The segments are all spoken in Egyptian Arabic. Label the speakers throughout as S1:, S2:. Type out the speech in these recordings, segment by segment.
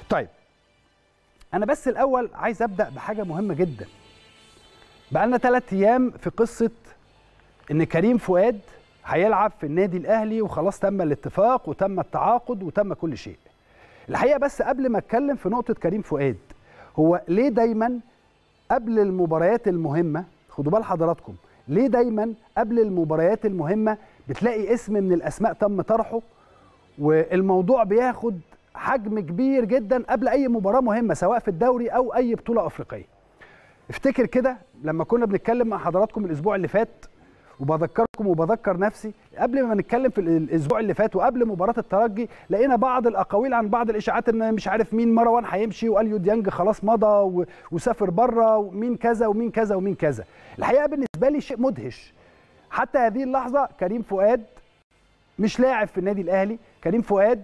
S1: طيب انا بس الاول عايز ابدا بحاجه مهمه جدا بقالنا ثلاث ايام في قصه ان كريم فؤاد هيلعب في النادي الاهلي وخلاص تم الاتفاق وتم التعاقد وتم كل شيء الحقيقه بس قبل ما اتكلم في نقطه كريم فؤاد هو ليه دايما قبل المباريات المهمه خدوا بال حضراتكم ليه دايما قبل المباريات المهمه بتلاقي اسم من الاسماء تم طرحه والموضوع بياخد حجم كبير جدا قبل اي مباراه مهمه سواء في الدوري او اي بطوله افريقيه افتكر كده لما كنا بنتكلم مع حضراتكم الاسبوع اللي فات وبذكركم وبذكر نفسي قبل ما نتكلم في الاسبوع اللي فات وقبل مباراه الترجي لقينا بعض الاقاويل عن بعض الاشاعات ان مش عارف مين مروان هيمشي واليو ديانج خلاص مضى وسافر بره ومين كذا ومين كذا ومين كذا الحقيقه بالنسبه لي شيء مدهش حتى هذه اللحظه كريم فؤاد مش لاعب في النادي الاهلي كريم فؤاد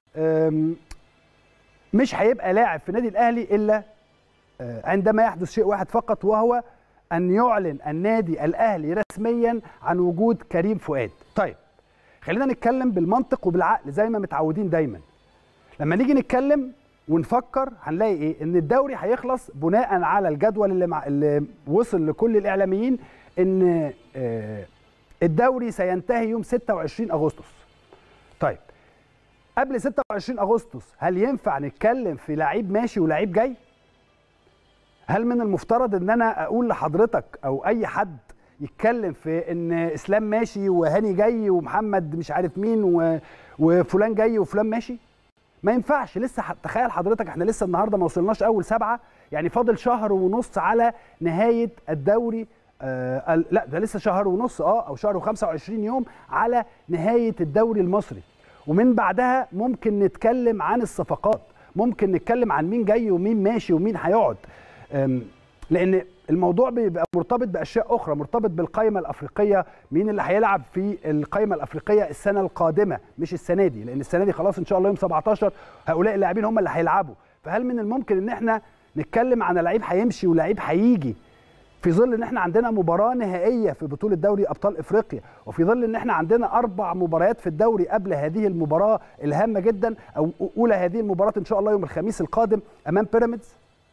S1: مش هيبقى لاعب في النادي الاهلي الا عندما يحدث شيء واحد فقط وهو ان يعلن النادي الاهلي رسميا عن وجود كريم فؤاد طيب خلينا نتكلم بالمنطق وبالعقل زي ما متعودين دايما لما نيجي نتكلم ونفكر هنلاقي ايه ان الدوري هيخلص بناء على الجدول اللي, مع... اللي وصل لكل الاعلاميين ان الدوري سينتهي يوم 26 اغسطس طيب قبل 26 اغسطس هل ينفع نتكلم في لعيب ماشي ولعيب جاي هل من المفترض ان انا اقول لحضرتك او اي حد يتكلم في ان اسلام ماشي وهاني جاي ومحمد مش عارف مين و... وفلان جاي وفلان ماشي ما ينفعش لسه تخيل حضرتك احنا لسه النهارده ما وصلناش اول سبعه يعني فاضل شهر ونص على نهايه الدوري آه لا ده لسه شهر ونص اه او شهر و25 يوم على نهايه الدوري المصري ومن بعدها ممكن نتكلم عن الصفقات ممكن نتكلم عن مين جاي ومين ماشي ومين هيقعد لان الموضوع بيبقى مرتبط باشياء اخرى مرتبط بالقائمه الافريقيه مين اللي هيلعب في القائمه الافريقيه السنه القادمه مش السنه دي لان السنه دي خلاص ان شاء الله يوم 17 هؤلاء اللاعبين هم اللي هيلعبوا فهل من الممكن ان احنا نتكلم عن لعيب هيمشي ولعيب هيجي في ظل ان احنا عندنا مباراه نهائيه في بطوله دوري ابطال افريقيا وفي ظل ان احنا عندنا اربع مباريات في الدوري قبل هذه المباراه الهامه جدا او اولى هذه المباراه ان شاء الله يوم الخميس القادم امام بيراميدز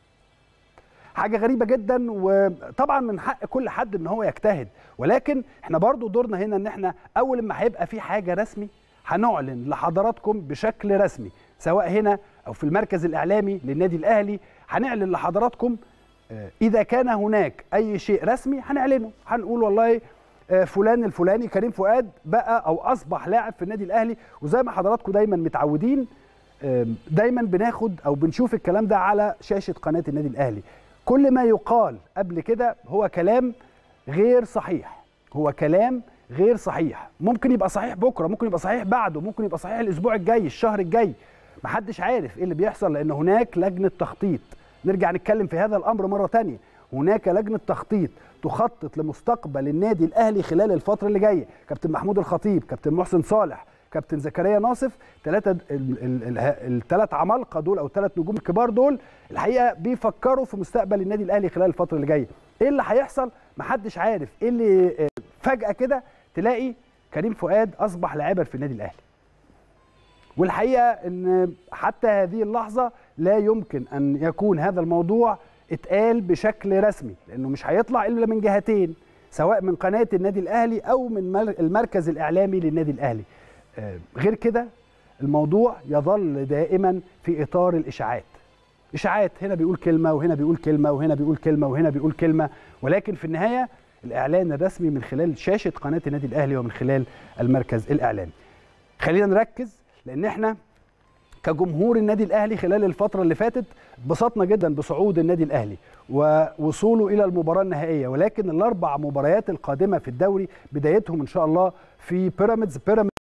S1: حاجه غريبه جدا وطبعا من حق كل حد ان هو يجتهد ولكن احنا برضو دورنا هنا ان احنا اول ما هيبقى في حاجه رسمي هنعلن لحضراتكم بشكل رسمي سواء هنا او في المركز الاعلامي للنادي الاهلي هنعلن لحضراتكم اذا كان هناك اي شيء رسمي هنعلنه هنقول والله فلان الفلاني كريم فؤاد بقى او اصبح لاعب في النادي الاهلي وزي ما حضراتكم دايما متعودين دايما بناخد او بنشوف الكلام ده على شاشه قناه النادي الاهلي كل ما يقال قبل كده هو كلام غير صحيح هو كلام غير صحيح ممكن يبقى صحيح بكره ممكن يبقى صحيح بعده ممكن يبقى صحيح الاسبوع الجاي الشهر الجاي محدش عارف ايه اللي بيحصل لان هناك لجنه تخطيط نرجع نتكلم في هذا الامر مره ثانيه هناك لجنه تخطيط تخطط لمستقبل النادي الاهلي خلال الفتره اللي جايه كابتن محمود الخطيب كابتن محسن صالح كابتن زكريا ناصف ثلاثه الثلاث عمالقه دول او الثلاث نجوم الكبار دول الحقيقه بيفكروا في مستقبل النادي الاهلي خلال الفتره اللي جايه ايه اللي هيحصل محدش عارف ايه اللي فجاه كده تلاقي كريم فؤاد اصبح لاعبا في النادي الاهلي والحقيقه ان حتى هذه اللحظه لا يمكن ان يكون هذا الموضوع اتقال بشكل رسمي لانه مش هيطلع الا من جهتين سواء من قناه النادي الاهلي او من المركز الاعلامي للنادي الاهلي غير كده الموضوع يظل دائما في اطار الاشاعات اشاعات هنا بيقول كلمه وهنا بيقول كلمه وهنا بيقول كلمه وهنا بيقول كلمه ولكن في النهايه الاعلان الرسمي من خلال شاشه قناه النادي الاهلي ومن خلال المركز الاعلامي خلينا نركز لان احنا كجمهور النادي الاهلي خلال الفتره اللي فاتت اتبسطنا جدا بصعود النادي الاهلي ووصوله الى المباراه النهائيه ولكن الاربع مباريات القادمه في الدوري بدايتهم ان شاء الله في بيراميدز بيراميدز